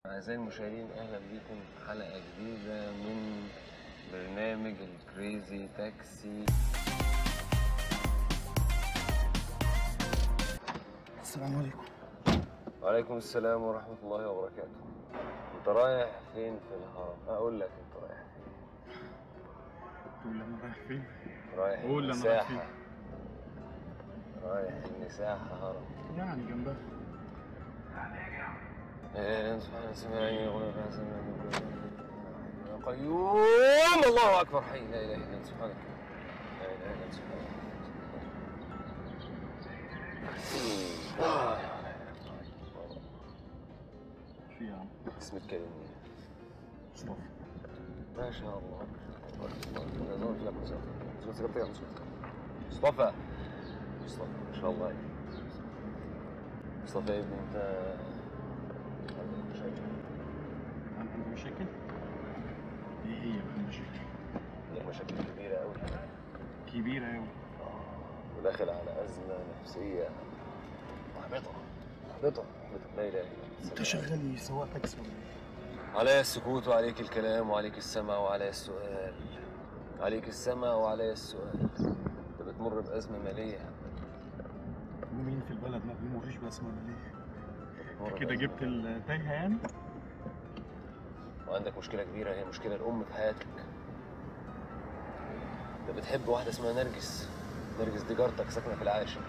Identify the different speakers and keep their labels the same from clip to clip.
Speaker 1: أعزائي المشاهدين أهلا بيكم في حلقة جديدة من برنامج الكريزي تاكسي
Speaker 2: السلام عليكم
Speaker 1: وعليكم السلام ورحمة الله وبركاته أنت رايح فين في الهرم؟ أقول لك أنت رايح فين
Speaker 2: تقول لي انا رايح فين
Speaker 1: رايح
Speaker 2: قول لي أنا رايح
Speaker 1: المساحة رايح المساحة هرم
Speaker 2: يعني جنبها
Speaker 1: إيه، سبحان سمعني وغير سمعني يا قيوم الله أكبر حي لا إله إلا أنت سبحانك لا إله إلا أنت سبحانك
Speaker 2: في يا عم
Speaker 1: اسمك كريم
Speaker 2: مصطفى
Speaker 1: ما شاء الله أنا زمان في لك مصطفى مصطفى مصطفى مصطفى مصطفى ما شاء الله عليك مصطفى يا ابني أنت عندك مشاكل
Speaker 2: انا عندي مشاكل ايه هي بقى المشاكل
Speaker 1: عندك مشاكل كبيرة أوي
Speaker 2: كبيرة أوي
Speaker 1: وداخل على أزمة نفسية محبطة محبطة محبطة لا إله إلا الله
Speaker 2: انت شغال سواق تاكسي ولا ايه؟
Speaker 1: علي السكوت وعليك الكلام وعليك السمع وعلي السؤال عليك السمع وعلي السؤال انت بتمر بأزمة مالية
Speaker 2: ومين في البلد ما بيمرش بأسماء مالية
Speaker 1: بتمر
Speaker 2: كده
Speaker 1: بأزمة
Speaker 2: جبت التايهة يعني
Speaker 1: وعندك مشكلة كبيرة هي مشكلة الأم في حياتك انت بتحب واحدة اسمها نرجس نرجس دي جارتك ساكنة في العاشر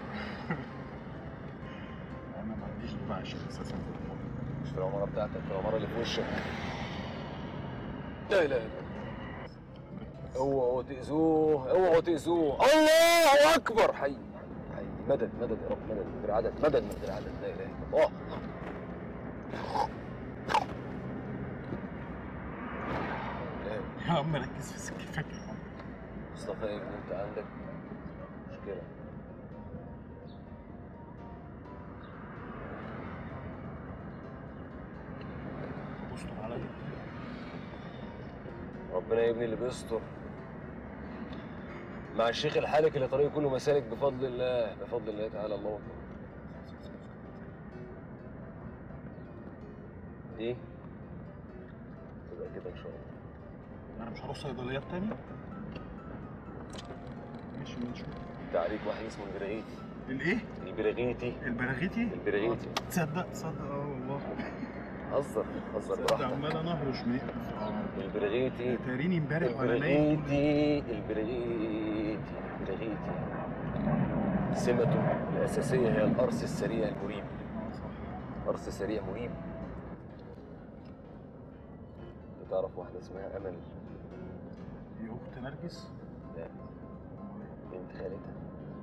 Speaker 2: انا ما عنديش دور عشان اساسا في الموضوع
Speaker 1: مش في العمارة بتاعتك في العمارة اللي في وشك لا لا لا اوعوا تأذوه اوعوا تأذوه الله أكبر حي حي مدد مدد يا رب مدد من غير عدد مدد من غير عدد لا إله إلا الله لا.
Speaker 2: يا عم ركز في سكتك يا عم
Speaker 1: مصطفى يا ابني انت عندك مشكلة
Speaker 2: استر عليا
Speaker 1: ربنا يا ابني اللي بيستر مع الشيخ الحالك اللي طريقه كله مسالك بفضل الله بفضل الله تعالى الله أكبر. دي تبقى كده ان شاء الله
Speaker 2: انا مش هروح صيدليات تاني ماشي بنشوف
Speaker 1: انت عليك واحد اسمه البراغيتي
Speaker 2: الايه؟
Speaker 1: البراغيتي
Speaker 2: البراغيتي؟
Speaker 1: البراغيتي
Speaker 2: تصدق تصدق اه والله
Speaker 1: هزر هزر
Speaker 2: تصدق
Speaker 1: براحتك
Speaker 2: عمال انا اهرش من اه
Speaker 1: البراغيتي
Speaker 2: تاريني امبارح وانا نايم
Speaker 1: البراغيتي البراغيتي البراغيتي سمته الأساسية هي القرص السريع المريب
Speaker 2: اه صح
Speaker 1: قرص سريع مريب انت تعرف واحدة اسمها أمل
Speaker 2: دي اخت نرجس
Speaker 1: لا بنت خالتها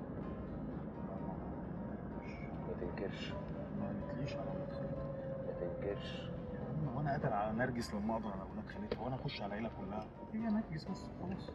Speaker 1: ما تنكرش
Speaker 2: ما قالتليش على ولاد خالتها
Speaker 1: ما تنكرش
Speaker 2: يا عم وانا قادر على نرجس لما اقدر على ولاد خالتها وانا اخش على العيله كلها هي نرجس بس خلاص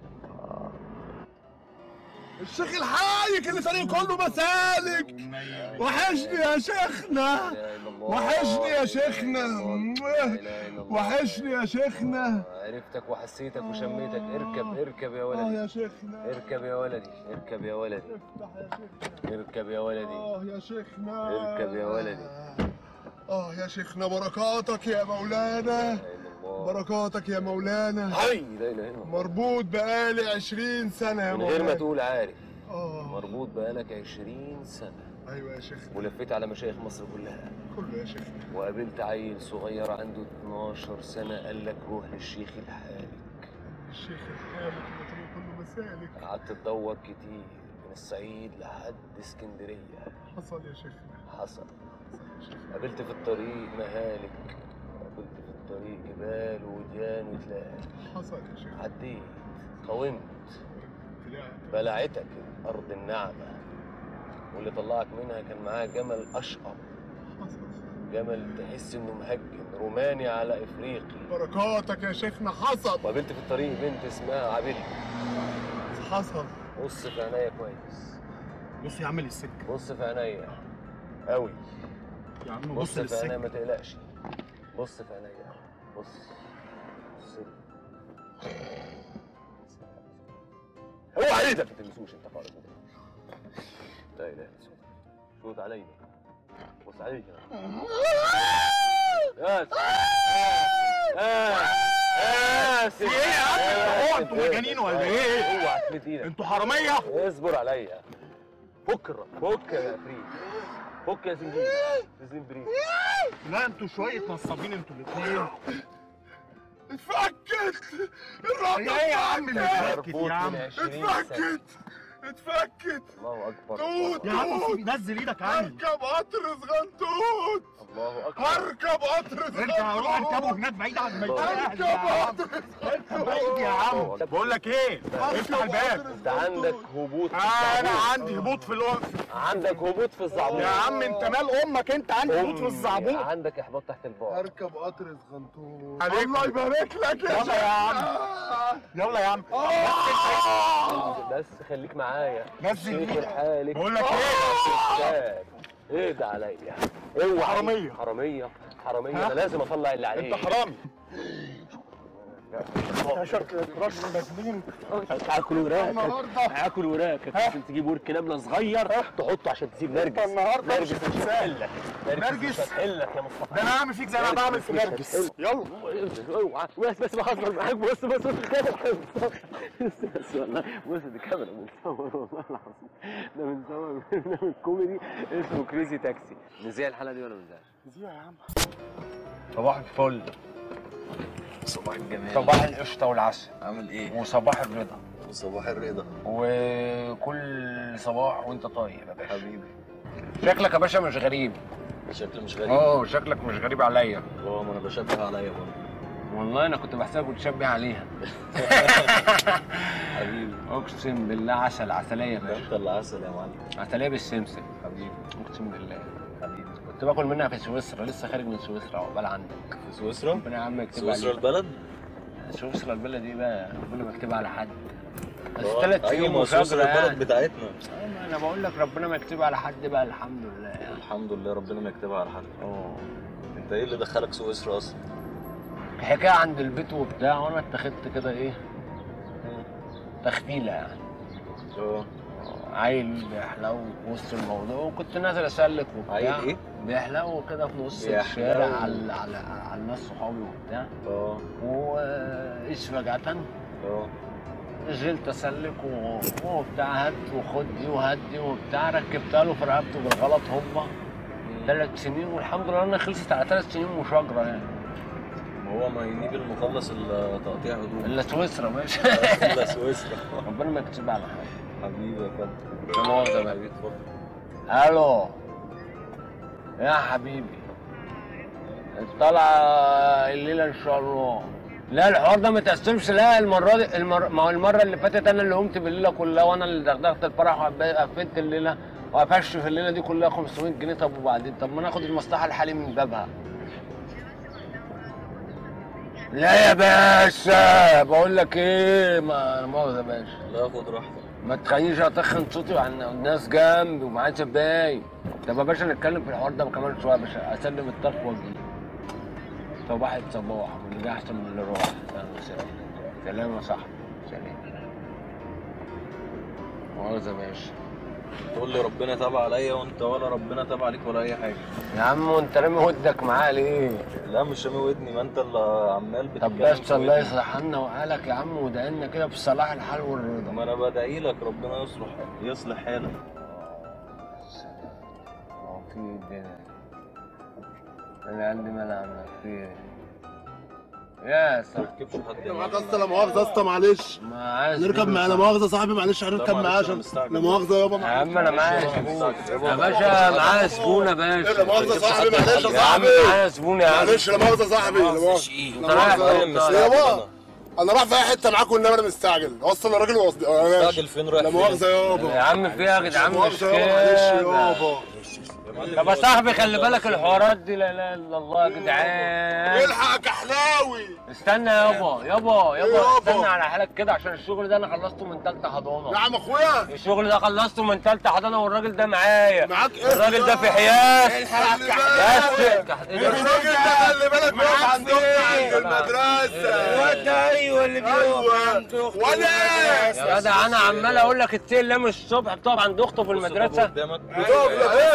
Speaker 3: الشيخ الحايك اللي طريق كله مسالك وحشني يا شيخنا
Speaker 1: لا إله إلا الله.
Speaker 3: وحشني يا
Speaker 1: لا
Speaker 3: شيخنا
Speaker 1: إله إلا الله.
Speaker 3: وحشني يا شيخنا
Speaker 1: عرفتك وحسيتك وشميتك اركب اركب يا
Speaker 3: اه
Speaker 1: ولدي
Speaker 3: يا شيخنا
Speaker 1: اركب يا ولدي اركب يا ولدي
Speaker 3: افتح يا شيخنا
Speaker 1: اركب يا ولدي
Speaker 3: اه يا شيخنا
Speaker 1: اركب يا ولدي.
Speaker 3: اه يا شيخنا بركاتك يا مولانا
Speaker 1: لا إله إلا الله
Speaker 3: بركاتك يا مولانا
Speaker 1: حي لا اله الا الله
Speaker 3: مربوط بقالي عشرين سنة يا
Speaker 1: من
Speaker 3: مولانا
Speaker 1: غير ما تقول عارف
Speaker 3: اه
Speaker 1: مربوط بقالك 20 سنة
Speaker 3: ايوه يا شيخنا
Speaker 1: ولفيت على مشايخ مصر كلها
Speaker 3: كله يا شيخنا
Speaker 1: وقابلت عيل صغير عنده 12 سنة قال لك روح للشيخ الحالك
Speaker 3: الشيخ الحالك اللي طريق كله مسالك
Speaker 1: قعدت تدور كتير من الصعيد لحد اسكندرية
Speaker 3: حصل يا شيخنا
Speaker 1: حصل
Speaker 3: حصل يا شيخنا
Speaker 1: قابلت في الطريق مهالك قابلت في الطريق جبال وديان وتلال
Speaker 3: حصل يا شيخنا
Speaker 1: عديت قاومت
Speaker 3: طلعت
Speaker 1: بلعتك أرض النعمة واللي طلعك منها كان معاه جمل أشقر
Speaker 3: حصل
Speaker 1: جمل تحس إنه مهجم روماني على إفريقي
Speaker 3: بركاتك يا شيخنا حصل
Speaker 1: وقابلت في الطريق بنت اسمها عبيد
Speaker 3: حصل
Speaker 1: بص في عينيا كويس
Speaker 2: بص يا عم للسكه
Speaker 1: بص في عينيا قوي
Speaker 2: يا عم
Speaker 1: بص
Speaker 2: بص
Speaker 1: في عينيا
Speaker 2: للسكه
Speaker 1: ما تقلقش بص في عينيا بص بص لي اوعى ايدك ما تلمسوش انت خالص لا اله الا الله شوت عليا بص عليا اسف اسف اسف
Speaker 2: في ايه يا عم هو انتوا مجانين ولا ايه؟
Speaker 1: اوعى تمد ايدك
Speaker 2: انتوا حراميه
Speaker 1: اصبر عليا فك الر- فك يا فريد فك يا زنجير زنبريد
Speaker 2: لا انتوا شويه نصابين انتوا الاثنين
Speaker 3: اتفكت الرابطة
Speaker 2: ايه يا عم اللي اتفكت
Speaker 1: مربوط
Speaker 2: يا عم
Speaker 1: من 20 سنة
Speaker 3: اتفكت اتفكت
Speaker 1: الله اكبر
Speaker 3: توت
Speaker 2: يا عم
Speaker 3: توت
Speaker 2: سيب- نزل ايدك عني
Speaker 3: هركب قطر صغنطوط
Speaker 1: الله اكبر
Speaker 3: هركب قطر
Speaker 2: انت هروح اركبه هناك بعيد عن بيت اهلي يا
Speaker 3: هركب
Speaker 2: عم
Speaker 3: قطر
Speaker 2: اركب بعيد يا عم بقول لك ايه افتح الباب
Speaker 1: انت عندك هبوط في
Speaker 2: انا
Speaker 1: الزعبوط
Speaker 2: عندي هبوط في الوقت
Speaker 1: عندك هبوط في الزعبوط
Speaker 2: يا عم انت مال امك انت عندي هبوط في
Speaker 1: أمي،
Speaker 2: الزعبوط
Speaker 1: عندك احباط تحت البار
Speaker 3: هركب قطر صغنطوط
Speaker 2: عليك.
Speaker 3: الله يبارك لك يا
Speaker 2: يلا يا عم.
Speaker 3: شيخ.
Speaker 2: يلا يا عم
Speaker 1: بس خليك معايا
Speaker 2: نزل
Speaker 1: شيخ
Speaker 2: ايدك
Speaker 1: حالك
Speaker 2: بقول لك ايه
Speaker 1: شاب اهدى عليا اوعى
Speaker 2: حرامية.
Speaker 1: حرامية حرامية
Speaker 2: ها؟
Speaker 1: انا لازم اطلع اللي عليك
Speaker 2: انت حرامي يا شكلك راجل مجنون
Speaker 1: هاكل وراك
Speaker 3: النهارده
Speaker 1: هاكل وراك لازم تجيب ورك نمله صغير تحطه عشان تسيب نرجس
Speaker 2: النهارده
Speaker 1: نرجس
Speaker 2: مش
Speaker 1: مش
Speaker 2: هتسال.
Speaker 1: هتحلك
Speaker 2: نرجس؟
Speaker 1: مش هتحلك يا مصطفى
Speaker 2: ده انا هعمل فيك زي ما بعمل في نرجس يلا
Speaker 1: اوعى بس بس بهزر معاك بص بص بص بس والله بص دي كاميرا بنصور والله العظيم ده بنصور ده من كوميدي اسمه كريزي تاكسي نذيع الحلقه دي ولا ما نذيعش؟
Speaker 2: يا عم
Speaker 4: صباح الفل
Speaker 5: صباح الجمال
Speaker 4: صباح القشطة والعسل
Speaker 5: عامل ايه؟
Speaker 4: وصباح الرضا
Speaker 5: صباح الرضا
Speaker 4: وكل صباح وانت طيب يا باشا
Speaker 5: حبيبي
Speaker 4: شكلك يا باشا مش غريب
Speaker 5: شكلي مش غريب
Speaker 4: اه شكلك مش غريب عليا
Speaker 5: اه ما انا بشبه عليا برضه
Speaker 4: والله انا كنت بحسبك بتشبه عليها
Speaker 5: حبيبي
Speaker 4: اقسم بالله عسل عسليه يا
Speaker 5: ده
Speaker 4: باشا
Speaker 5: انت اللي عسل يا معلم
Speaker 4: عسليه بالسمسم
Speaker 5: حبيبي
Speaker 4: اقسم بالله
Speaker 5: حبيبي
Speaker 4: كنت باكل منها في سويسرا لسه خارج من سويسرا عقبال عندك
Speaker 5: في سويسرا
Speaker 4: ربنا يا عم يكتبها
Speaker 5: سويسرا
Speaker 4: عليك
Speaker 5: البلد
Speaker 4: سويسرا البلد دي بقى ربنا ما يكتبها على حد بس
Speaker 5: اه،
Speaker 4: ثلاث
Speaker 5: ايوه
Speaker 4: سنين
Speaker 5: ما سويسرا
Speaker 4: مشاجره
Speaker 5: البلد
Speaker 4: يعني
Speaker 5: بتاعتنا
Speaker 4: اه، ما انا بقول لك ربنا ما يكتبها على حد بقى الحمد لله يعني
Speaker 5: الحمد لله ربنا ما يكتبها على حد
Speaker 4: اه
Speaker 5: انت ايه اللي دخلك سويسرا اصلا؟
Speaker 4: حكايه عند البيت وبتاع وانا اتخذت كده ايه تخفيله يعني
Speaker 5: اه
Speaker 4: عيل بيحلو في وسط الموضوع وكنت نازل اسلك وبتاع
Speaker 5: عيل ايه؟
Speaker 4: بيحلو كده في نص
Speaker 5: بيحلو.
Speaker 4: الشارع على على على الناس صحابي وبتاع
Speaker 5: اه
Speaker 4: وايش فجأة
Speaker 5: اه
Speaker 4: نزلت اسلك و- وبتاع هات وخد دي وهات دي وبتاع ركبتها له في رقبته بالغلط هوبا ثلاث سنين والحمد لله انها خلصت على ثلاث سنين مشاجره يعني
Speaker 5: ما هو ما ينيب المخلص الا تقطيع هدوم
Speaker 4: الا سويسرا ماشي
Speaker 5: الا سويسرا
Speaker 4: ربنا ما يكتبها على حد
Speaker 5: حبيبي يا فندم
Speaker 4: لا مؤاخذة بقى.
Speaker 5: حبيبي اتفضل
Speaker 4: الو يا حبيبي طالعه الليله ان شاء الله لا الحوار ده ما تقسمش لا المره دي المر... ما هو المره اللي فاتت انا اللي قمت بالليله كلها وانا اللي دغدغت الفرح وقفلت الليله وقفشت في الليله دي كلها 500 جنيه طب وبعدين طب ما ناخد المصلحه الحالي من بابها لا يا باشا بقول لك ايه ما لا مؤاخذه يا باشا
Speaker 5: لا خد راحتك
Speaker 4: ما تخلينيش اتخن صوتي عن الناس جنبي ومعايا زباين طب يا باشا نتكلم في الحوار ده كمان شويه يا باشا اسلم الطرف واجي صباح الصباح واللي جه احسن من اللي راح سلام سلام سلام يا صاحبي سلام مؤاخذة يا باشا
Speaker 5: تقول لي ربنا تاب عليا وانت ولا ربنا تاب عليك ولا اي حاجه
Speaker 4: يا عم وانت رامي ودك معاه ليه؟
Speaker 5: لا مش رامي ودني ما انت اللي عمال
Speaker 4: طب
Speaker 5: بتتكلم
Speaker 4: بس
Speaker 5: في
Speaker 4: الله
Speaker 5: ودني.
Speaker 4: يصلح لنا وحالك يا عم ودعنا كده بصلاح الحال والرضا
Speaker 5: ما انا بدعي لك ربنا يصلح يصلح حالك
Speaker 4: هو في إيه الدنيا انا عندي مانع عنك في ايه؟ يا
Speaker 5: ما
Speaker 4: صاحبي
Speaker 5: تركبش حد
Speaker 3: معاك يا اسطى لا مؤاخذه يا اسطى معلش
Speaker 4: ما عايز
Speaker 3: نركب معاه لا مؤاخذه يا صاحبي معلش هنركب
Speaker 5: معلش،
Speaker 3: معاه
Speaker 5: أنا
Speaker 3: عشان
Speaker 5: مستعجل.
Speaker 3: لا مؤاخذه يابا
Speaker 4: يا عم انا معايا
Speaker 5: معلش،
Speaker 4: زبون
Speaker 5: يابا.
Speaker 4: يا باشا معايا زبون يا باشا
Speaker 3: لا مؤاخذه يا صاحبي معلش يا
Speaker 4: يا عم
Speaker 3: صاحبي
Speaker 4: معايا زبون يا عم
Speaker 3: معلش لا مؤاخذه يا صاحبي لا مؤاخذه
Speaker 4: انت
Speaker 3: لا
Speaker 4: رايح
Speaker 3: مؤاخذة.
Speaker 4: فين
Speaker 5: مستعجل
Speaker 4: طيب؟
Speaker 3: يابا انا رايح في اي حته معاكم والنبي انا مستعجل وصل الراجل وصل انا ماشي
Speaker 5: مستعجل فين رايح
Speaker 3: لا
Speaker 5: فين؟
Speaker 3: مؤاخذه
Speaker 4: يا
Speaker 3: يابا
Speaker 4: عم في إيه يا جدعان
Speaker 3: لا
Speaker 4: مش
Speaker 3: مؤاخذه يابا
Speaker 4: كده
Speaker 3: معلش يابا
Speaker 4: طب يا صاحبي خلي بالك الحوارات دي لا اله الا الله يا جدعان
Speaker 3: الحق يا حلاوي
Speaker 4: استنى يابا يابا يابا
Speaker 3: يابا.
Speaker 4: استنى على حالك كده عشان الشغل ده انا خلصته من تالتة
Speaker 3: يا
Speaker 4: حضانة
Speaker 3: عم اخويا
Speaker 4: الشغل ده خلصته من تالتة حضانة والراجل ده معايا
Speaker 3: معاك ايه
Speaker 4: الراجل ده في حياس
Speaker 3: الحق يا
Speaker 4: بس
Speaker 3: حلاوي الراجل ده خلي بالك معاك عند اختي عند المدرسه
Speaker 4: ده ايوه اللي
Speaker 3: ايوه وانا
Speaker 4: يا جدع انا عمال اقول لك التيل لام الصبح بتقف عند اخته في المدرسه
Speaker 5: قدامك
Speaker 3: بتقف ايه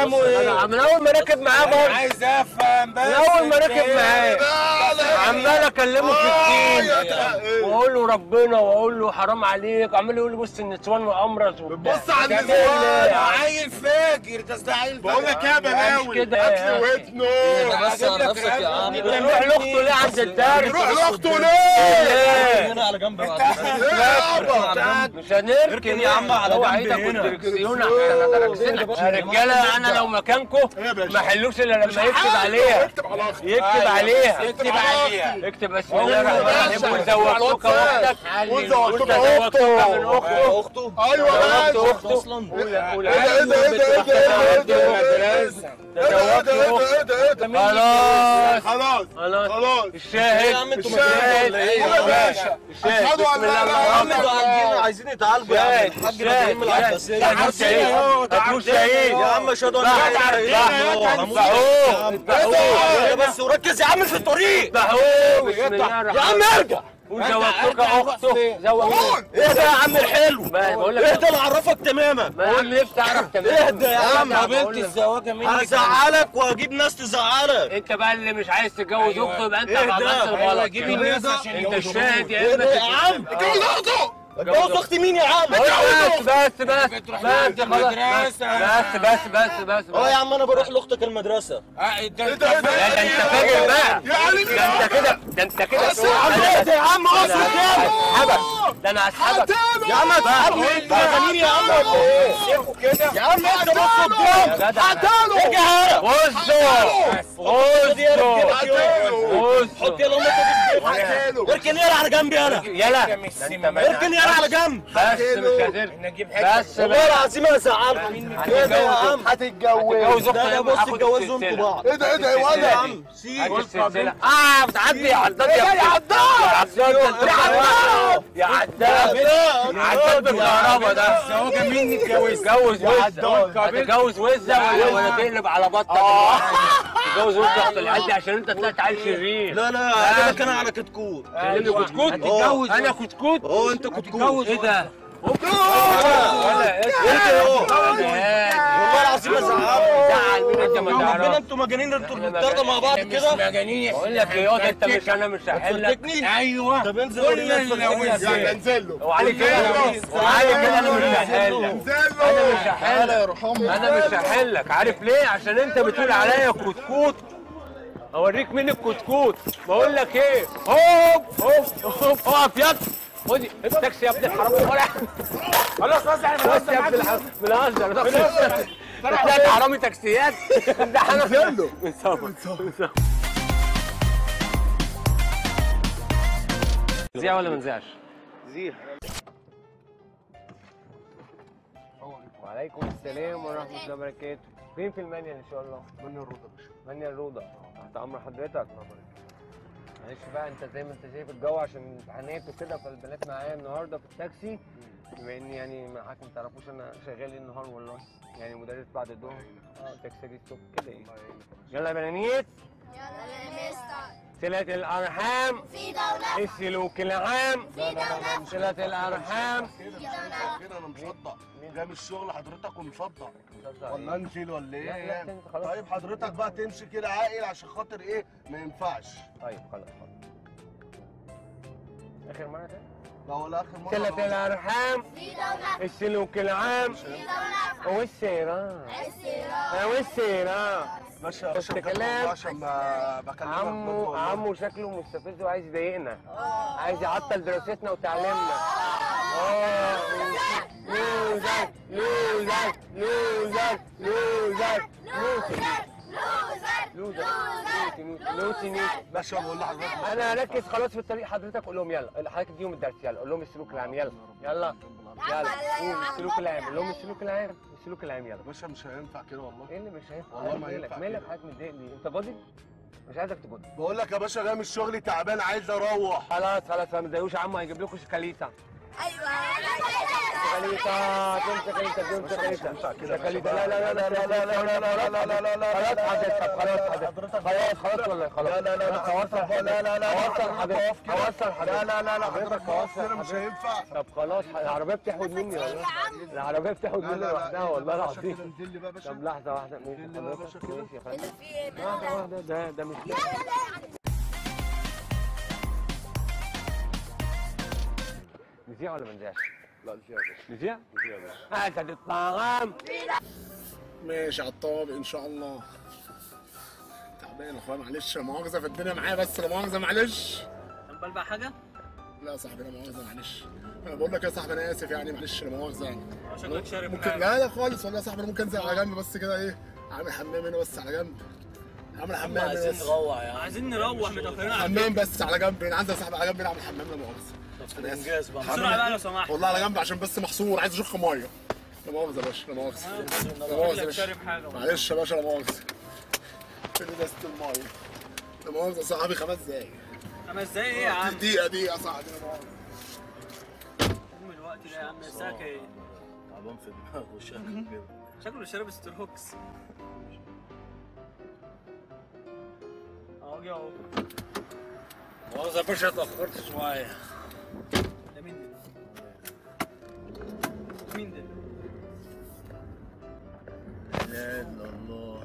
Speaker 4: افهمه ايه؟ من اول ما ركب معاه برضه
Speaker 3: عايز افهم بس
Speaker 4: من اول ما ركب معاه
Speaker 3: معاه
Speaker 4: عمال اكلمه في الدين واقول له ربنا واقول له حرام عليك عمال يقول لي بص النسوان وامرز وبتاع
Speaker 3: بص على
Speaker 4: ده
Speaker 3: النسوان
Speaker 4: ده
Speaker 3: عيل فاجر ده ده عيل
Speaker 2: بقول لك ايه يا بلاوي
Speaker 4: كده
Speaker 3: اكل ودنه
Speaker 5: بس على نفسك يا عم
Speaker 4: نروح لاخته ليه عند الدرس
Speaker 3: روح لاخته ليه؟
Speaker 4: ليه؟
Speaker 5: هنا على جنب بعد
Speaker 3: ليه يابا؟
Speaker 4: مش هنركن
Speaker 5: اركن يا عم على
Speaker 4: هو
Speaker 5: جنب
Speaker 4: عايزك
Speaker 5: هنا.
Speaker 4: والدركسيون احسن ادركسنك يا رجاله انا لو مكانكم
Speaker 2: يا باشا.
Speaker 4: ما حلوش الا لما يكتب عليها
Speaker 3: اكتب على اخته
Speaker 4: يكتب عليها
Speaker 3: اكتب عليها
Speaker 4: اكتب بسم الله الرحمن الرحيم وزوجتك اختك
Speaker 3: وزوجتك
Speaker 4: وزوجتك من
Speaker 3: أخته.
Speaker 4: اخته
Speaker 5: اخته
Speaker 3: ايوه يا
Speaker 4: زوجت
Speaker 3: باشا
Speaker 4: اخته
Speaker 5: اصلا
Speaker 4: قول
Speaker 3: ايه ده ايه ده ايه ده ايه ده ايه ده ايه ده ايه ده ايه ده ايه ده ايه ده
Speaker 4: خلاص
Speaker 3: خلاص
Speaker 4: خلاص
Speaker 3: خلاص
Speaker 4: الشاهد
Speaker 5: يا عم انتوا
Speaker 4: الشاهد
Speaker 5: مجانين ولا ايه؟
Speaker 3: يا باشا
Speaker 4: الشاهد
Speaker 3: اشهد ان
Speaker 4: بسم الله
Speaker 3: لا
Speaker 4: الرحمن
Speaker 3: اله
Speaker 5: يا
Speaker 3: الا
Speaker 5: عم
Speaker 3: الله
Speaker 5: عايزين يتعالجوا يا عم
Speaker 4: شاهد
Speaker 5: الحاج
Speaker 4: شاهد
Speaker 5: ابراهيم العباسيه
Speaker 4: هتموت شهيد هتموت شهيد
Speaker 5: يا عم اشهد ان لا اله الا الله هموت
Speaker 4: اذبحوه اذبحوه
Speaker 5: يا بس وركز يا عم في الطريق
Speaker 4: اذبحوه بسم الله
Speaker 5: يا
Speaker 4: الرحمن
Speaker 5: عم ارجع
Speaker 4: وزوجتك اخته زوجتك
Speaker 5: ايه ده يا عم الحلو
Speaker 4: ما بقول
Speaker 5: ايه
Speaker 4: لك
Speaker 5: ده اللي عرفك تماما
Speaker 4: ما يا عم ليه بتعرف تمام
Speaker 5: اهدى يا عم
Speaker 4: قابلت
Speaker 5: الزواجه مني هزعلك واجيب ناس تزعلك
Speaker 4: انت بقى اللي مش عايز تتجوز اخته يبقى انت
Speaker 5: ايه
Speaker 4: اللي
Speaker 5: ده؟
Speaker 4: عملت الغلط
Speaker 5: جيب
Speaker 4: كده.
Speaker 5: الناس عشان
Speaker 4: انت
Speaker 5: يجوزوا
Speaker 4: الشاهد يا
Speaker 5: ايه
Speaker 4: اما
Speaker 5: ده يا عم
Speaker 3: اتجوز اخته
Speaker 5: اتجوز اختي مين يا عم
Speaker 4: بس بس بس بس خلاص بس بس بس بس
Speaker 5: اه يا عم انا بروح لاختك المدرسه
Speaker 3: ايه ده ايه
Speaker 4: لا ده انت فاجر بقى
Speaker 3: يعني
Speaker 4: ده انت كده ده انت كده
Speaker 3: بس يا عم
Speaker 4: انا
Speaker 5: اهدى يا عم
Speaker 4: انا
Speaker 5: اقصد كده
Speaker 4: هسحبك ده انا هسحبك
Speaker 5: يا عم اسحبني انت مجانين يا عم ولا ايه يا عم انت بص قدام
Speaker 4: يا جدع
Speaker 5: اجي هنا
Speaker 4: بصوا
Speaker 5: خد يا رجاله حط
Speaker 4: بصوا
Speaker 5: يلا امك اركن يلا على جنب يلا
Speaker 4: يلا ده انت ما-
Speaker 5: اركن يلا على جنب
Speaker 4: بس مش قادر بس
Speaker 5: والله العظيم انا زعلت ايه ده يا عم
Speaker 4: هتتجوز
Speaker 5: ده ده بص اتجوزوا انتوا بعض
Speaker 3: ايه ده ايه ده ايه
Speaker 5: يا
Speaker 3: ده
Speaker 5: عم سيب
Speaker 4: هات السلسلة اه بتعدي يا عداد يا
Speaker 3: يا عداد
Speaker 4: يا عداد يا عداد يا عداد بالكهرباء ده
Speaker 3: الزواجه مني اتجوزت
Speaker 4: تتجوز وزة هتتجوز وزة ولا ولا تقلب على بطة تتجوز وزة اخت العيال دي عشان انت طلعت عيل شرير
Speaker 5: لا لا انا كان على كتكوت
Speaker 4: كلمني كتكوت
Speaker 5: هتتجوز.
Speaker 4: انا كتكوت
Speaker 5: اه انت كتكوت
Speaker 4: ايه ده؟ ولا
Speaker 5: انت اهو
Speaker 4: والله
Speaker 5: والله العظيم ازعلك
Speaker 4: زعل مين انت ما
Speaker 5: ربنا
Speaker 4: تعرفش
Speaker 5: انتوا مجانين انتوا بتاخدوا مع بعض كده
Speaker 4: بقول لك ايه انت مش انا مش هحلك
Speaker 5: تفرتكني
Speaker 3: ايوه
Speaker 5: طب انزل ورينا
Speaker 3: يعني
Speaker 5: تفرتكني
Speaker 3: انزل له
Speaker 4: وعلي كده وعلي كده انا مش هحلك
Speaker 3: انزل
Speaker 4: انا مش
Speaker 3: له
Speaker 4: هحلك
Speaker 3: يرحمه
Speaker 4: انا مش هحلك عارف ليه عشان انت بتقول عليا كتكوت اوريك مين الكتكوت بقول لك ايه هوب هوب هوب اقف يا خدي التاكسي يا ابن الحرام ولا
Speaker 3: خلاص خلاص احنا
Speaker 4: بس يا ابن الحرام بنهزر بتلاقي حرامي تاكسيات ده انا
Speaker 3: انزل له
Speaker 4: نزيع ولا ما نزيعش؟
Speaker 5: زيح
Speaker 4: وعليكم السلام ورحمة الله وبركاته فين في المانيال ان شاء الله؟ مانيال الروضة مانيال الروضة تحت امر حضرتك معلش بقى انت زي ما انت شايف الجو عشان الامتحانات وكده فالبنات معايا النهارده في التاكسي بما اني يعني معاك ما تعرفوش انا شغال إيه النهار والله يعني مدرس بعد الظهر اه تاكسي الصبح كده يعني يلا يا بنانيت
Speaker 6: يلا يا مستر
Speaker 4: صلة الأرحام
Speaker 6: في دولة
Speaker 4: السلوك العام
Speaker 6: في دولة
Speaker 4: صلة الأرحام
Speaker 6: في دولة
Speaker 2: كده انا مصدع جاي من الشغل حضرتك ومصدع ولا انزل ولا
Speaker 4: لا لا
Speaker 2: ايه
Speaker 4: انت خلاص
Speaker 2: طيب حضرتك بقى تمشي كده عاقل عشان خاطر ايه ما ينفعش
Speaker 4: طيب خلاص خلاص آخر مرة تاني
Speaker 2: لا ولا اخر مره
Speaker 4: صلة الأرحام
Speaker 6: في دولة
Speaker 4: السلوك العام
Speaker 6: في دولة
Speaker 4: والسيرة
Speaker 6: السيرة
Speaker 4: والسيرة
Speaker 2: باشا باشا
Speaker 4: شفت
Speaker 2: بجد
Speaker 4: كلام؟
Speaker 2: والله عشان ما بكلمك بجد
Speaker 4: عمو
Speaker 2: والله.
Speaker 4: عمو شكله مستفز وعايز يضايقنا عايز يعطل دراستنا وتعليمنا اه لوزر لوزر لوزر لوزر لوزر
Speaker 6: لوزر
Speaker 4: لوزر لوزي نوتي
Speaker 2: باشا بقول لحضرتك
Speaker 4: انا هركز خلاص في الطريق حضرتك قول لهم يلا حضرتك اديهم الدرس يلا قول لهم السلوك العام يلا يلا يلا قول السلوك العام قول لهم السلوك العام السلوك العام يلا
Speaker 2: باشا مش هينفع كده والله
Speaker 4: ايه اللي مش هينفع
Speaker 2: والله ما
Speaker 4: مالك
Speaker 2: ينفع
Speaker 4: مالك
Speaker 2: كده.
Speaker 4: حضرتك متضايق ليه انت فاضي مش عايزك تجد
Speaker 2: بقول لك يا باشا جاي من الشغل تعبان عايز اروح
Speaker 4: خلاص خلاص ما تضايقوش عمو هيجيب لكم شوكولاتة شكليتا تمسك انت تمسك انت شكليتا لا لا لا لا لا لا لا لا لا لا لا لا خلاص حضرتك خلاص حضرتك خلاص خلاص ولا خلاص لا لا لا هوصل لا لا لا هوصل حضرتك هوصل حضرتك لا لا لا لا حضرتك هوصل
Speaker 3: مش هينفع
Speaker 4: طب خلاص العربية بتحود مني والله العربية بتحود مني لوحدها والله العظيم
Speaker 3: انزل لي بقى يا باشا
Speaker 4: طب لحظة واحدة ماشي
Speaker 3: اللي بقى
Speaker 4: حضرتك
Speaker 3: باشا كده؟
Speaker 4: ماشي يا فندم لحظة واحدة ده ده مش نذيع ولا ما نذيعش؟
Speaker 3: لا دي فيها يا باشا
Speaker 4: نذيع؟
Speaker 3: دي فيها يا باشا
Speaker 4: هات الطعام
Speaker 3: ماشي على الطابق ان شاء الله تعبان يا اخويا معلش لا مؤاخذه في الدنيا معايا بس لا مؤاخذه معلش
Speaker 5: تنبل بقى حاجه
Speaker 3: لا يا صاحبي لا مؤاخذه معلش انا بقول لك يا صاحبي انا اسف يعني معلش لا مؤاخذه يعني
Speaker 5: شكلك شارب
Speaker 3: ممكن لا لا خالص والله يا صاحبي انا ممكن انزل على جنب بس كده ايه عامل حمام هنا بس على جنب عامل حمام هنا
Speaker 5: عايزين
Speaker 3: بس
Speaker 5: نروح يعني عايزين نروح متاخرين على
Speaker 3: حمام بس على جنب هنا عندي يا صاحبي على جنب هنا عامل حمام لا مؤاخذه انا اسف
Speaker 5: الانجاز بقى بسرعه بقى لو سمحت
Speaker 3: والله على جنب عشان بس محصور عايز اشخ ميه لا مؤاخذه يا باشا لا مؤاخذه لا مؤاخذه يا
Speaker 5: شكلك
Speaker 3: باشا
Speaker 5: شارب حاجه
Speaker 3: معلش يا باشا لا مؤاخذه فين ازازه الميه لا مؤاخذه يا صاحبي خمس دقايق
Speaker 5: خمس دقايق ايه يا عم
Speaker 3: دقيقه دقيقه يا صاحبي لا مؤاخذه
Speaker 5: ام الوقت ده يا عم الساعه ايه
Speaker 2: تعبان في دماغه شكله كده
Speaker 5: شكله شارب ستروكس اهو جه اهو
Speaker 4: مؤاخذة يا باشا اتأخرت شوية
Speaker 5: ده مين ده؟ مين ده؟
Speaker 4: لا الا الله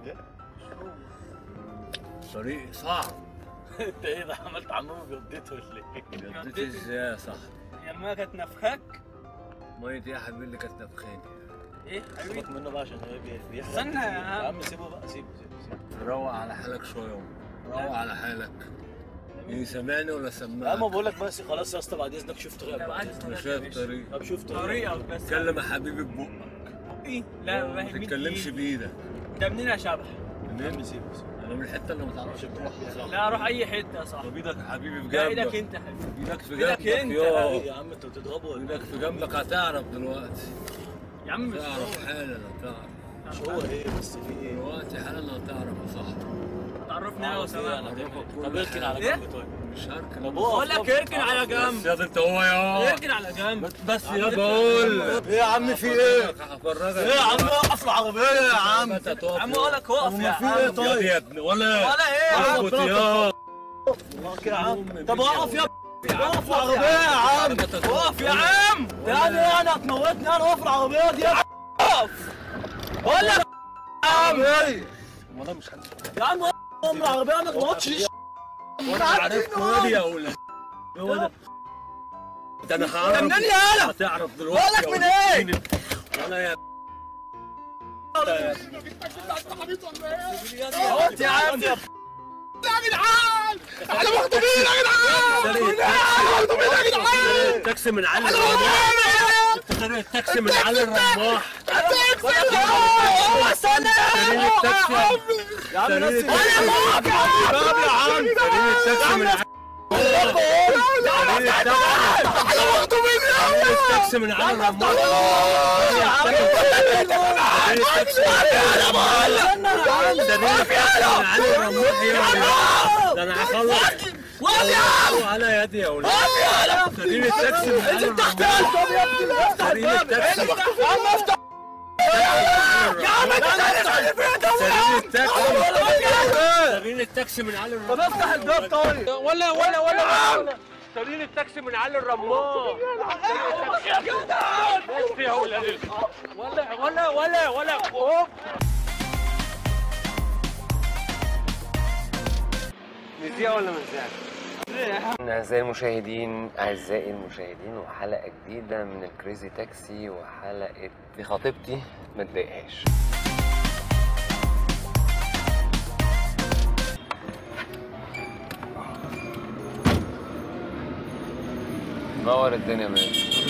Speaker 4: طريق صعب
Speaker 2: انت ايه ده عملت عمامه جدته ولا ايه؟
Speaker 4: جدتي ازاي يا صاحبي
Speaker 5: هي المايه كانت نفخك
Speaker 4: مية ايه يا حبيبي اللي كانت نفخاني
Speaker 5: ايه حبيبي
Speaker 2: سيبك منه بقى عشان هو بي- بيحرق
Speaker 5: استنى يا
Speaker 2: كتير.
Speaker 5: عم.
Speaker 2: يا عم سيبه بقى سيبه سيبه سيبه
Speaker 4: روق على حالك شوية روق على حالك ايه سامعني ولا
Speaker 2: يا عم
Speaker 4: سماعك؟
Speaker 2: بقول لك بس خلاص يا اسطى بعد اذنك شوف طريقك
Speaker 5: لا،
Speaker 2: بعد
Speaker 5: بعد
Speaker 2: اذنك
Speaker 5: إذنك.
Speaker 4: مش شايف طريق
Speaker 2: طب شوف طريقك
Speaker 5: طريقك بس
Speaker 4: اتكلم يا حبيبي ببقك
Speaker 5: ايه لا
Speaker 4: ما
Speaker 5: باهي مين
Speaker 4: تتكلمش
Speaker 5: مين؟
Speaker 4: بايدك
Speaker 5: ده منين يا شبح
Speaker 2: يا عم سيبه سيبه
Speaker 4: انا من الحتة اللي ما تعرفش تروح فيها
Speaker 5: لا اروح اي حته يا صاحبي
Speaker 4: طب ايدك يا حبيبي في
Speaker 5: لا ايدك
Speaker 4: جنبك
Speaker 5: انت يا حبيبي
Speaker 4: ايدك في
Speaker 5: إيدك
Speaker 4: جنبك
Speaker 5: أنت.
Speaker 4: يوه
Speaker 2: ايه يا عم انت بتضربه ولا
Speaker 4: ايدك في جنبك هتعرف دلوقتي
Speaker 5: يا عم مش
Speaker 4: تعرف حالا هتعرف
Speaker 2: مش هو ايه بس في ايه؟
Speaker 4: دلوقتي حالا هتعرف يا صاحبي
Speaker 5: تعرفني انا
Speaker 2: عاوز ايه
Speaker 5: وسماح
Speaker 2: انا
Speaker 4: عرفك
Speaker 2: هتعمل
Speaker 4: كل
Speaker 2: طب اركن على
Speaker 5: إيه؟
Speaker 2: جنب طيب
Speaker 4: مش هركن
Speaker 2: طب
Speaker 5: بقول لك اركن على
Speaker 4: بس
Speaker 5: جنب
Speaker 4: يا انت هو يا
Speaker 5: اركن على جنب
Speaker 4: بس يا بقول
Speaker 2: ايه يا عم في ايه؟
Speaker 4: هفرجك
Speaker 2: ايه يا عم وقف العربيه يا عم
Speaker 4: انت تقف
Speaker 5: يا عم اقول لك وقف يا
Speaker 2: في
Speaker 5: عم
Speaker 2: ايه طيب؟
Speaker 4: يا ابني ولا
Speaker 5: ولا ايه يا عم
Speaker 4: اسكت يا
Speaker 2: كده يا عم طب وقف يا وقف العربيه يا عم
Speaker 5: وقف يا عم
Speaker 2: يعني ايه انا هتموتني انا واقف العربيه دي يا عم
Speaker 5: بقول لك
Speaker 2: يا عم ايه
Speaker 4: والله مش هنسى
Speaker 2: يا عم وقف العربيه ما تموتش
Speaker 4: وانا عارف وادي يا ولد هو ده ده انا هعرف
Speaker 5: منين يا هلا
Speaker 4: هتعرف دلوقتي
Speaker 5: بقولك
Speaker 4: يا
Speaker 5: من
Speaker 4: ولد.
Speaker 5: ايه؟
Speaker 4: ولا يا
Speaker 5: قلت يا عم
Speaker 3: احنا مخطوبين يا جدعان مخطوبين يا جدعان
Speaker 4: التاكسي من علي الرماح اشتري التاكسي من علي الرماح
Speaker 5: هو استنى
Speaker 4: اشتري التاكسي
Speaker 2: يا عم
Speaker 4: اشتري
Speaker 2: نفسي
Speaker 4: التاكسي
Speaker 5: يا عم
Speaker 4: اشتري التاكسي من علي اشتري
Speaker 3: احنا مخطوبين يا
Speaker 4: التاكسي من علي الرماح اشتري التاكسي من علي الرماح ده انا هخلص على يدي يا ولاد اشتري التاكسي من علي الرماح اشتري التاكسي اشتري التاكسي اشتري التاكسي من علي الرماح
Speaker 5: طب افتح الباب طيب ولا ولا ولا
Speaker 4: اشتري التاكسي من علي الرماح بس يا ولاد
Speaker 5: ولا ولا ولا ولا أوب.
Speaker 4: نذيع ولا ما نذيعش؟ أعزائي المشاهدين أعزائي المشاهدين وحلقة جديدة من الكريزي تاكسي وحلقة دي خطيبتي ما تضايقهاش نور الدنيا يا مان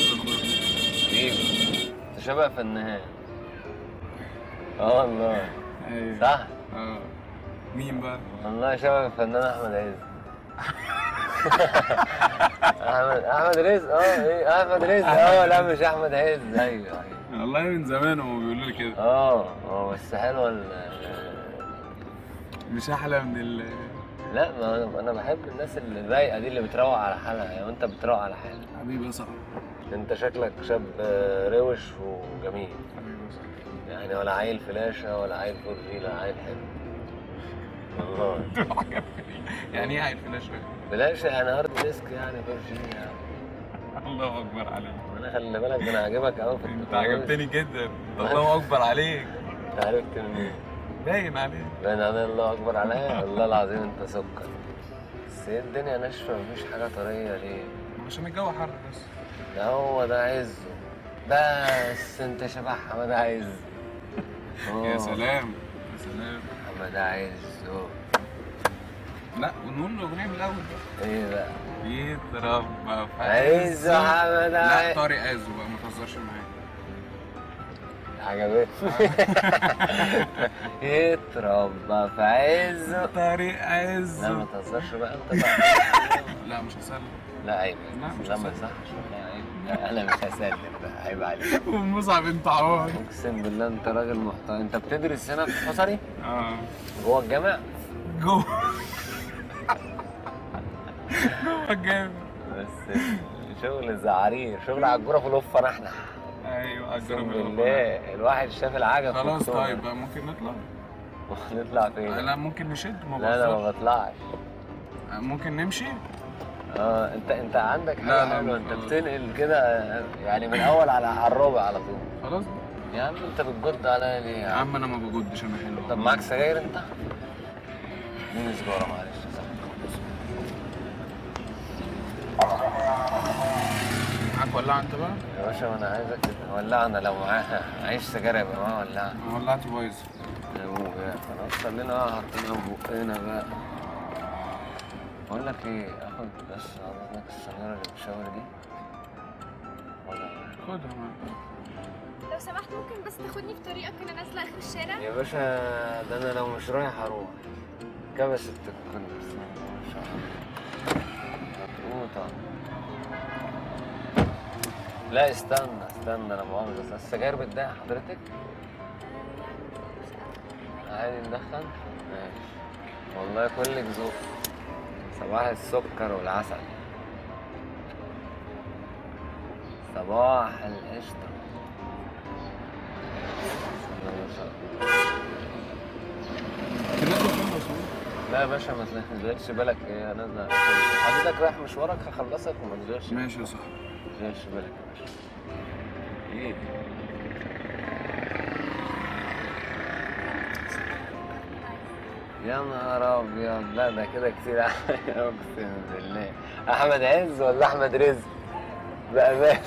Speaker 4: حبيبي انت شبه فنان اه والله صح
Speaker 7: اه مين بقى؟
Speaker 4: والله شبه الفنان احمد عز احمد احمد رزق اه ايه احمد رزق اه لا مش احمد عز ايوه ايوه
Speaker 7: والله من زمان هم بيقولوا لي كده
Speaker 4: اه اه بس حلوه ال
Speaker 7: مش احلى من ال
Speaker 4: لا ما انا انا بحب الناس اللي الرايقه دي اللي بتروق على حالها يعني وانت بتروق على حالك
Speaker 2: حبيبي يا صاحبي
Speaker 4: انت شكلك شاب آه، روش وجميل
Speaker 2: حبيبي يا صاحبي
Speaker 4: يعني ولا عيل فلاشه ولا عيل فرجي لا عيل حلو والله
Speaker 2: يعني ايه عيل فلاش
Speaker 4: فلاشه يعني هارد ديسك يعني فرجي يعني
Speaker 2: الله اكبر عليك
Speaker 4: انا خلي بالك ده انا عاجبك قوي في
Speaker 2: انت
Speaker 4: التكنولوجيا.
Speaker 2: عجبتني جدا الله اكبر عليك
Speaker 4: انت عرفت منين
Speaker 2: باين عليك
Speaker 4: باين عليا الله اكبر عليا والله العظيم انت سكر بس هي الدنيا ناشفه مفيش حاجه طريه ليه
Speaker 2: عشان الجو حر بس
Speaker 4: ده هو ده عزه بس انت شبه حماد عز
Speaker 2: يا
Speaker 4: أوه،
Speaker 2: سلام يا سلام
Speaker 4: حماد عزه
Speaker 2: لا ونقول له اغنيه من الاول بقى
Speaker 4: ايه بقى
Speaker 2: يتربى في
Speaker 4: عزه حماد
Speaker 2: لا
Speaker 4: عز
Speaker 2: طارق عزه بقى ما تهزرش معايا
Speaker 4: عجبتني يتربى في عزه
Speaker 2: طارق
Speaker 4: لا
Speaker 2: عزه
Speaker 4: ما تهزرش بقى انت بقى
Speaker 2: لا مش هسلم
Speaker 4: لا عيب
Speaker 2: لا، مش
Speaker 4: لا ما
Speaker 2: هسلم.
Speaker 4: يصحش والله عيب لا انا مش هسلم بقى عيب عليك
Speaker 2: ومصعب انت عوار
Speaker 4: اقسم بالله انت راجل محترم انت بتدرس هنا في حصري
Speaker 2: اه
Speaker 4: جوه الجامع
Speaker 2: جوه جوه جامد
Speaker 4: بس شغل زعارير شغل على الجوره في الوفه نحنح
Speaker 2: ايوه
Speaker 4: اقسم
Speaker 2: اجرب
Speaker 4: بالله الواحد شاف العجب في
Speaker 2: خلاص
Speaker 4: الصورة.
Speaker 2: طيب بقى ممكن نطلع
Speaker 4: نطلع فين
Speaker 2: لا ممكن نشد ما
Speaker 4: لا لا ما
Speaker 2: بهزرش.
Speaker 4: بطلعش
Speaker 2: ممكن نمشي
Speaker 4: اه انت انت عندك
Speaker 2: لا،
Speaker 4: حاجه
Speaker 2: لا،
Speaker 4: حلوه
Speaker 2: لا،
Speaker 4: انت
Speaker 2: خلاص.
Speaker 4: بتنقل كده يعني من الاول على على الرابع على طول
Speaker 2: خلاص
Speaker 4: يا عم انت بتجد عليا ليه
Speaker 2: يا
Speaker 4: يا عم
Speaker 2: عم انا ما بجدش انا حلو
Speaker 4: طب معاك سجاير انت؟ اديني سجاره معلش يا صاحبي
Speaker 2: معاك ولاعه انت بقى؟
Speaker 4: يا باشا ما انا عايزك ولعنا لو معاها عايش سجاير يبقى معاها ولعنا
Speaker 2: انا ولعت بايظ
Speaker 4: يا ابويا خلاص خلينا بقى حاطينها في بقنا بقى بقول لك ايه اخد بس حضرتك السيارة اللي بتشاور دي ولا
Speaker 2: خدها معاك
Speaker 6: لو سمحت ممكن بس تاخدني في طريقك انا نازله اخر الشارع
Speaker 4: يا باشا ده انا لو مش رايح اروح كبست الكل بس ما شاء الله مضغوطة لا استنى استنى انا مؤاخذة بس السجاير بتضايق حضرتك؟ عادي ندخن؟ ماشي والله كلك ذوق صباح السكر والعسل صباح القشطة الله ما شاء الله لا يا باشا ما تشغلش بالك ايه انا أنا- حضرتك رايح مشوارك هخلصك وما تشغلش
Speaker 2: ماشي يا صاحبي
Speaker 4: ما تشغلش بالك يا باشا ايه يا نهار ابيض لا ده كده كتير عليا اقسم بالله احمد عز ولا احمد رزق بأمانة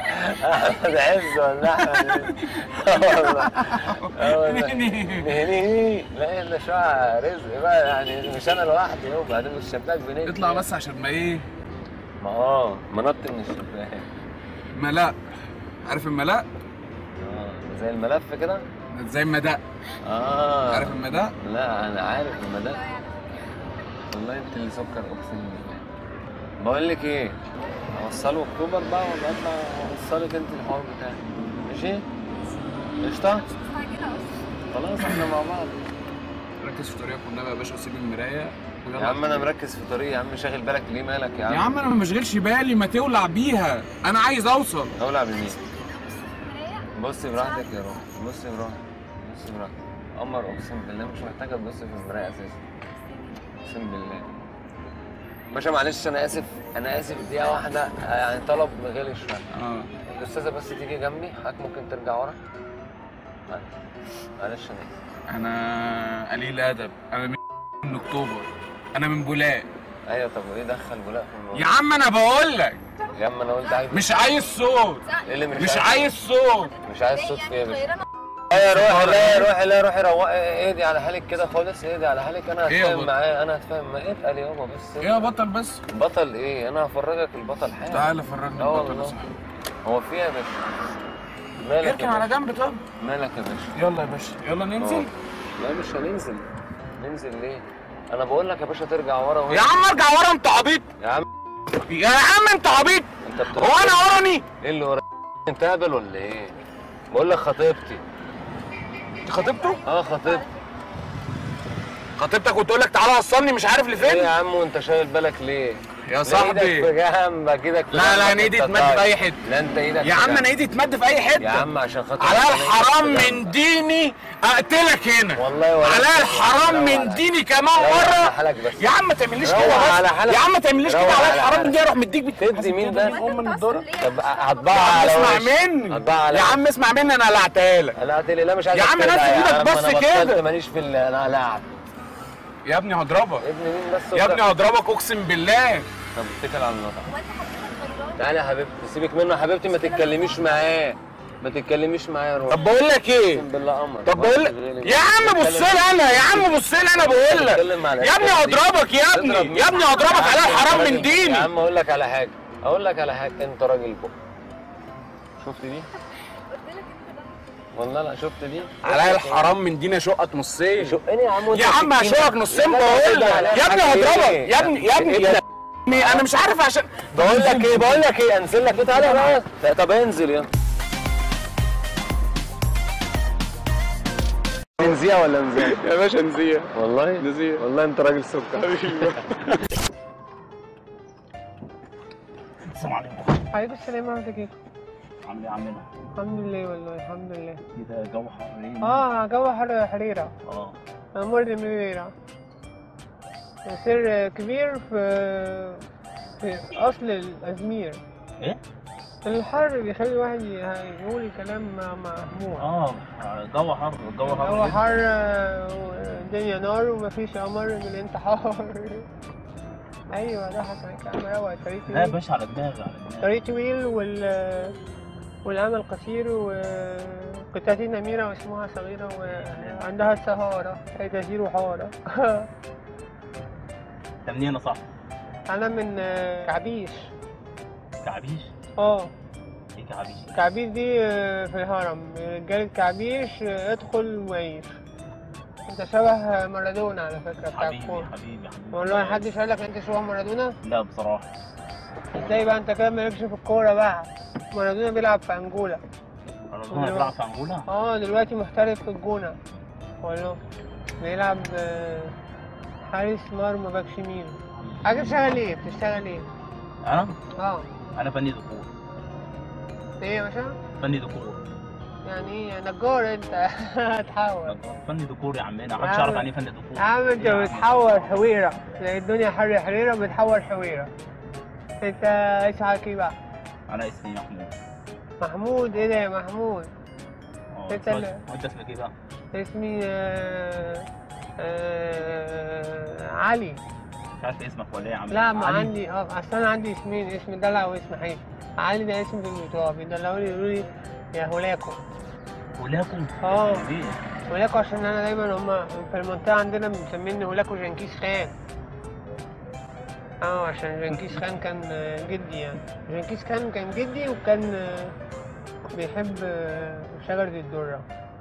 Speaker 4: أحمد عز ولا أحمد رزق آه والله آه والله نهنيني لا إلا شو رزق بقى يعني مش أنا لوحدي وبعدين من الشباك بنجي
Speaker 2: اطلع بس عشان ما ايه
Speaker 4: ما اه ما نط من الشباك
Speaker 2: ملاء عارف الملاء
Speaker 4: اه زي الملف كده
Speaker 2: زي المداء
Speaker 4: اه
Speaker 2: عارف المداء
Speaker 4: لا انا عارف المدى والله انت اللي سكر اقسم بالله بقول لك ايه اوصله اكتوبر بقى ولا اطلع اوصلك انت الحوار بتاعي ماشي قشطه
Speaker 6: مستعجله اصلا
Speaker 4: خلاص احنا مع بعض
Speaker 2: ركز في طريقك والنبي يا باشا وسيب المرايه ويلا
Speaker 4: يا عم انا مركز في طريقي يا عم شاغل بالك ليه مالك يا عم
Speaker 2: يا عم انا ما بشغلش بالي ما تولع بيها انا عايز اوصل
Speaker 4: اولع بمين
Speaker 6: المرايه
Speaker 4: بصي براحتك يا روح بصي براحتك بصي براحتك قمر اقسم بالله مش محتاجه تبصي في المرايه اساسا اقسم بالله باشا معلش انا اسف انا اسف دقيقه واحده يعني طلب غلي شويه
Speaker 2: اه
Speaker 4: الاستاذه بس تيجي جنبي حضرتك ممكن ترجع ورا معلش معلش انا اسف
Speaker 2: انا قليل ادب انا من من اكتوبر انا من بولاق
Speaker 4: ايوه طب وايه دخل بولاق في الموضوع
Speaker 2: يا عم انا بقول لك
Speaker 4: يا عم انا قلت عايز
Speaker 2: مش عايز صوت
Speaker 4: ايه اللي مش,
Speaker 2: مش عايز صوت
Speaker 4: مش عايز صوت في ايه يا باشا
Speaker 6: غيرنا
Speaker 4: لا روحي لا روحي لا روحي روقي اهدي على حالك كده خالص اهدي على حالك انا
Speaker 2: إيه يا
Speaker 4: هتفاهم
Speaker 2: بطل؟
Speaker 4: معاه انا هتفاهم معاه اتقل يابا بس
Speaker 2: ايه يا بطل بس
Speaker 4: بطل ايه انا هفرجك البطل حاجه
Speaker 2: تعالى فرجني
Speaker 4: اه
Speaker 2: البطل يا
Speaker 4: والله.
Speaker 2: صاحبي
Speaker 4: هو في ايه يا باشا مالك
Speaker 2: اركن
Speaker 4: يا
Speaker 2: على
Speaker 4: باشا
Speaker 2: جنب طب
Speaker 4: مالك يا باشا
Speaker 2: يلا يا باشا يلا ننزل
Speaker 4: لا مش هننزل ننزل ليه انا بقول لك يا باشا ترجع ورا وهي-
Speaker 2: يا عم ارجع ورا انت عبيط
Speaker 4: يا عم
Speaker 2: يا عم انت عبيط
Speaker 4: انت بتروح
Speaker 2: هو انا وراني
Speaker 4: ايه اللي ورا انت هبل ولا ايه بقول لك خطيبتي
Speaker 2: انت خطيبته
Speaker 4: اه خطيبتي
Speaker 5: خطيبتك وتقول لك تعالى وصلني مش عارف
Speaker 4: ايه
Speaker 5: لفين
Speaker 4: يا عم وانت شايل بالك ليه؟
Speaker 5: يا
Speaker 4: لا
Speaker 5: صاحبي.
Speaker 4: ايدك في جنبك ايدك في
Speaker 5: لا لا
Speaker 4: جنبك،
Speaker 5: انا ايدي
Speaker 4: انت
Speaker 5: تمد في
Speaker 4: طيب.
Speaker 5: اي حته
Speaker 4: لا انت ايدك
Speaker 5: يا
Speaker 4: في
Speaker 5: عم
Speaker 4: جنبك.
Speaker 5: انا ايدي تمد في اي حته
Speaker 4: يا عم عشان خاطر
Speaker 5: على
Speaker 4: ربنا ايدك
Speaker 5: الحرام
Speaker 4: في
Speaker 5: من
Speaker 4: جنبك.
Speaker 5: ديني اقتلك هنا
Speaker 4: والله ولا
Speaker 5: على
Speaker 4: انت-
Speaker 5: الحرام
Speaker 4: روق
Speaker 5: من
Speaker 4: عليك.
Speaker 5: ديني كمان
Speaker 4: روق على
Speaker 5: مره
Speaker 4: حالك بس.
Speaker 5: يا عم ما تعمليش
Speaker 4: روق
Speaker 5: كده
Speaker 4: على
Speaker 5: بس
Speaker 4: حالك.
Speaker 5: يا عم ما تعمليش كده
Speaker 4: روق
Speaker 5: على
Speaker 4: على
Speaker 5: الحرام من
Speaker 4: حالك.
Speaker 5: دي اروح مديك بت-
Speaker 4: تدي مين بس؟
Speaker 6: هو انت بتعصب ليه؟
Speaker 4: طب هطبع
Speaker 5: يا عم
Speaker 4: على
Speaker 5: اسمع
Speaker 4: وشك.
Speaker 5: مني
Speaker 4: هطبع على
Speaker 5: يا عم اسمع مني انا قلعتها لك
Speaker 4: قلعت لي لا مش عايز
Speaker 5: يا عم
Speaker 4: أتكلم.
Speaker 5: نزل
Speaker 4: يا
Speaker 5: ايدك
Speaker 4: عم
Speaker 5: بس
Speaker 4: أنا
Speaker 5: كده.
Speaker 4: بطلت ماليش في ال- انا قلعت
Speaker 5: يا ابني هضربك
Speaker 4: ابن مين بس
Speaker 5: يا
Speaker 4: وبتاع-
Speaker 5: ابني هضربك اقسم بالله
Speaker 4: طب اتكل على الله
Speaker 6: هو انت حضرتك غيران؟
Speaker 4: تعالى يا حبيبتي سيبك منه يا حبيبتي ما تتكلميش معاه ما تتكلميش معاه يا روح
Speaker 5: طب بقول لك ايه
Speaker 4: اقسم بالله قمر
Speaker 5: طب بقول لك يا عم بص لي انا يا عم بص لي انا بقول لك
Speaker 4: بتكلم على
Speaker 5: يا ابني
Speaker 4: الأساس دي.
Speaker 5: هضربك يا
Speaker 4: تضرب
Speaker 5: ابني
Speaker 4: مين؟
Speaker 5: يا ابني هضربك على
Speaker 4: يا
Speaker 5: الحرام
Speaker 4: راجل-
Speaker 5: من ديني
Speaker 4: يا عم اقول لك على حاجه اقول لك على حاجه انت راجل بق شفت دي
Speaker 6: قلت لك انت ده
Speaker 4: والله لا شفت دي
Speaker 5: على الحرام من ديني اشقك نصين
Speaker 4: شقني يا عم وانت
Speaker 5: يا عم
Speaker 4: سكينة.
Speaker 5: هشوفك نصين
Speaker 4: لا، لا،
Speaker 5: بقول
Speaker 4: لا،
Speaker 5: لك
Speaker 4: لا،
Speaker 5: يا ابني
Speaker 4: حاجة
Speaker 5: هضربك
Speaker 4: إيه؟
Speaker 5: يا ابني يا ابني
Speaker 4: ابنك.
Speaker 5: ابني انا مش عارف عشان
Speaker 4: بقول لك ايه بقول لك ايه انزل لك تعالى بقى لا، طب انزل يلا نزيع ولا نزيع؟
Speaker 5: يا باشا نزيه
Speaker 4: والله
Speaker 5: نزيه.
Speaker 4: والله انت راجل سكر
Speaker 5: السلام عليكم
Speaker 8: عليكم السلام ورحمة الله
Speaker 5: عامل ايه يا عمنا
Speaker 8: الحمد لله والله الحمد لله
Speaker 5: كده جو حر ايه
Speaker 8: اه جو حر حريرة
Speaker 5: اه
Speaker 8: أمر مريرة سر كبير في في أصل الأزمير
Speaker 5: ايه
Speaker 8: الحر بيخلي الواحد ي- يقول كلام مهموم
Speaker 5: اه جو حر جو حر
Speaker 8: هو
Speaker 5: جدا.
Speaker 8: حر والدنيا نار ومفيش أمر من الانتحار أيوة ده حصل كلام روعة طريق
Speaker 5: لا يا
Speaker 8: طويل
Speaker 5: باشا على دماغي على دماغي
Speaker 8: طريق طويل وال والأمل قصير وقطعتين أميرة واسمها صغيرة وعندها السهارة هي تسير وحارة
Speaker 5: انت منين يا صاحبي؟
Speaker 8: أنا من آه، كعبيش
Speaker 5: كعبيش؟
Speaker 8: اه
Speaker 5: ايه كعبيش؟
Speaker 8: كعبيش دي آه، في الهرم رجالة كعبيش آه، ادخل وعيش انت شبه مارادونا على فكرة بتاع
Speaker 5: حبيبي
Speaker 8: الكورة
Speaker 5: حبيبي حبيبي
Speaker 8: والله محدش قال لك انت شبه مارادونا
Speaker 5: لا بصراحة
Speaker 8: ازاي بقى انت كده مالكش في الكورة بقى مارادونا بيلعب في انجولا
Speaker 5: ربنا بيلعب في انجولا
Speaker 8: اه دلوقتي محترف في الجونة والله بيلعب آه، حارس مرمى باك شمال حاجة بتشتغل ايه؟ بتشتغل ايه؟
Speaker 5: انا
Speaker 8: اه
Speaker 5: انا فني ديكور
Speaker 8: ايه يا باشا؟
Speaker 5: فني ديكور
Speaker 8: يعني ايه نجار انت هتحول
Speaker 5: فني ديكور يا عمنا
Speaker 8: يا
Speaker 5: محدش
Speaker 8: عم-
Speaker 5: يعرف يعني ايه فني ديكور
Speaker 8: يا عم انت
Speaker 5: إيه يا عم؟
Speaker 8: بتحول حويرة زي الدنيا حر حريرة بتحول حويرة انت اسمك ايه بقى؟
Speaker 5: انا اسمي محمود
Speaker 8: محمود ايه ده يا محمود؟
Speaker 5: اه
Speaker 8: انت اللي-
Speaker 5: وانت- وانت اسمك ايه بقى؟
Speaker 8: اسمي آه آه علي
Speaker 5: مش عارف اسمك ولا ايه يا عم
Speaker 8: لا ما
Speaker 5: علي؟
Speaker 8: عندي اه اصل انا عندي اسمين اسم دلع واسم حي علي ده اسم في المتوى بيدلعوني يقولوا لي يا هولاكو
Speaker 5: ولاكو
Speaker 8: اه.
Speaker 5: ليه؟
Speaker 8: هولاكو عشان انا دايما هما في المنطقة عندنا مسميني هولاكو جنكيز خان اه عشان جنكيز خان كان آه، جدي يعني جنكيز خان كان جدي وكان آه، بيحب آه، شجرة الدرة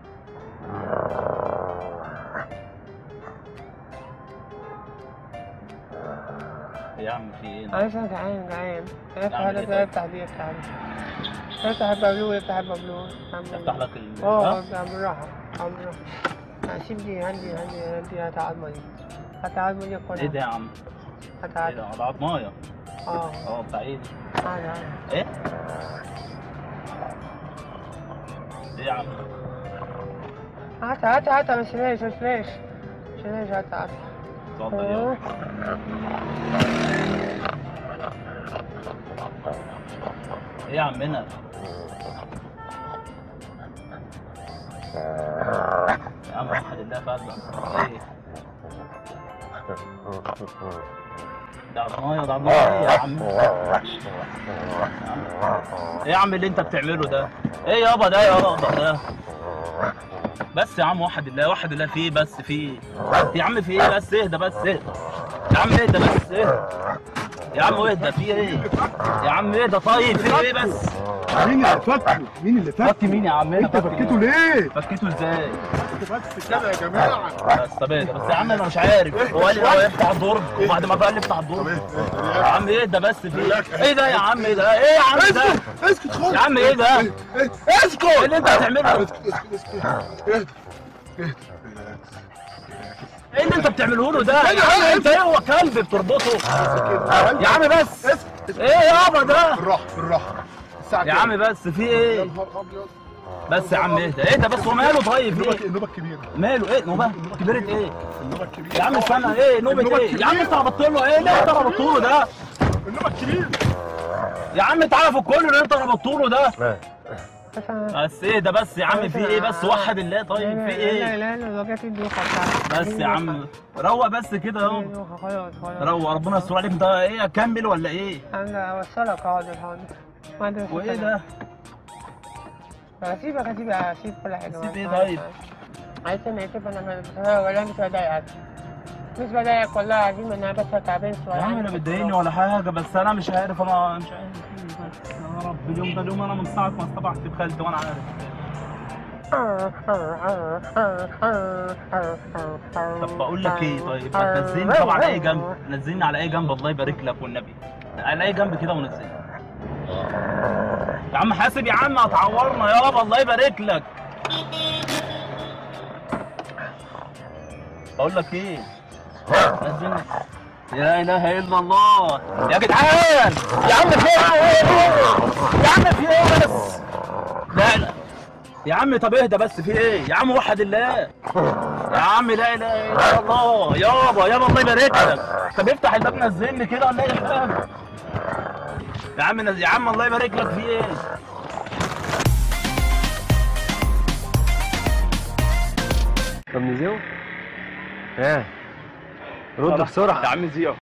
Speaker 5: يا عم في ايه؟
Speaker 8: عايز انا جعان جعان افتح
Speaker 5: أعمل
Speaker 8: هذا
Speaker 5: إيه
Speaker 8: افتح دي افتح دي افتح البابلون افتح البابلون
Speaker 5: افتح لك ال
Speaker 8: اه
Speaker 5: ها؟
Speaker 8: ابدا بالراحة اه بالراحة سيب دي عندي عندي عندي هات عظمة دي هات عظمة دي
Speaker 5: ايه ده يا عم؟
Speaker 8: هات
Speaker 5: ايه
Speaker 8: عظمة
Speaker 5: ده؟ ده عضمايه
Speaker 8: اه
Speaker 5: اه بتاع ايه دي؟
Speaker 8: تعالى تعالى
Speaker 5: ايه؟ ايه يا عم؟
Speaker 8: هات هات هات ما تشيلهاش ما تشيلهاش ما تشيلهاش هات هات
Speaker 5: اتفضل
Speaker 8: اه
Speaker 5: يلا ايه يا عمنا؟ يا عم وحد الله فعلا ايه؟ ده عضمايه ده عضمايه ايه يا عم؟ ايه يا عم اللي انت بتعمله ده؟ ايه يابا ده يابا ده؟ بس يا عم وحد الله وحد الله في ايه بس في ايه؟ يا عم في ايه بس اهدى بس اهدى يا عم اهدى بس اهدى يا عم اهدى في ايه؟ يا عم اهدى طيب في ايه بس؟
Speaker 3: مين اللي فكه؟ مين اللي
Speaker 5: فك مين يا عم
Speaker 3: انت فكيته ليه؟
Speaker 5: فكيته ازاي؟
Speaker 3: بس كده يا جماعه
Speaker 5: بس طب اهدى بس يا عم انا مش عارف هو قال لي هو يفتح الدرج وبعد ما قال لي افتح الدرج يا عم اهدى بس في ايه؟ ايه ده يا عم ايه ده؟ ايه يا عم ده؟
Speaker 3: اسكت خالص
Speaker 5: يا عم ايه ده؟
Speaker 3: اسكت
Speaker 5: ايه اللي انت هتعمله؟
Speaker 3: اسكت اسكت اسكت اهدى
Speaker 5: ايه اللي انت انت بتعمله له ده يا عم انت ايه هو كلب بتربطه يا عم بس ايه يابا ده
Speaker 3: بالراحه بالراحه الساعه
Speaker 5: يا عم بس في ايه
Speaker 3: يا نهار ابيض
Speaker 5: بس يا عم اهدى اهدى بس هو ماله طيب
Speaker 3: النوبه
Speaker 5: ايه
Speaker 3: النوبه الكبيره
Speaker 5: ماله ايه نوبه كبرت ايه
Speaker 3: النوبه الكبيره
Speaker 5: يا عم استنى ايه نوبه
Speaker 3: النوبة
Speaker 5: ايه يا عم انت ربطت له ايه ليه انت ربطت له ده
Speaker 3: النوبه الكبيره
Speaker 5: يا عم تعالى في الكل اللي انت ربطت له ده
Speaker 8: بس أنا
Speaker 5: بس ايه ده بس يا عم في ايه بس وحد الله طيب في
Speaker 8: لا
Speaker 5: ايه
Speaker 8: لا لا لا جت الدوخة بتاعتي
Speaker 5: بس يا عم روق بس كده يابا
Speaker 8: الدوخة خلاص خلاص
Speaker 5: روق ربنا يستر عليك انت ايه اكمل ولا ايه
Speaker 8: انا اوصلك حاضر حاضر ما عندي
Speaker 5: وايه
Speaker 8: مشكلة.
Speaker 5: ده
Speaker 8: هسيبك هسيبك هسيب كل حاجة
Speaker 5: هسيب ايه
Speaker 8: معلش.
Speaker 5: طيب؟
Speaker 8: عايز انا اسيب انا ما- ولا مش بضايقك مش بضايقك والله العظيم انا بس تعبان شوية
Speaker 5: يا عم انا بتضايقني ولا حاجه بس انا مش عارف انا مش عارف ايه بس يا رب اليوم ده اليوم انا من ساعه ما اصطبحت بخالتي وانا عارف طب بقول لك ايه طيب ما تنزلني طبعا على اي جنب نزلني على اي جنب الله يبارك لك والنبي على اي جنب كده ونزلني يا عم حاسب يا عم هتعورنا يابا الله يبارك لك بقول لك ايه نزلني لا اله الا الله يا جدعان يا عم في ايه يا عم في ايه بس لا لا يا عم طب اهدى بس في ايه يا عم وحد الله يا عم لا اله الا الله يابا يابا الله يبارك لك طب افتح الباب نزلني كده ولا اي حاجه يا عم نزل يا عم الله يبارك لك في ايه
Speaker 4: طب نزيو ايه رد بسرعه
Speaker 5: يا عم زيو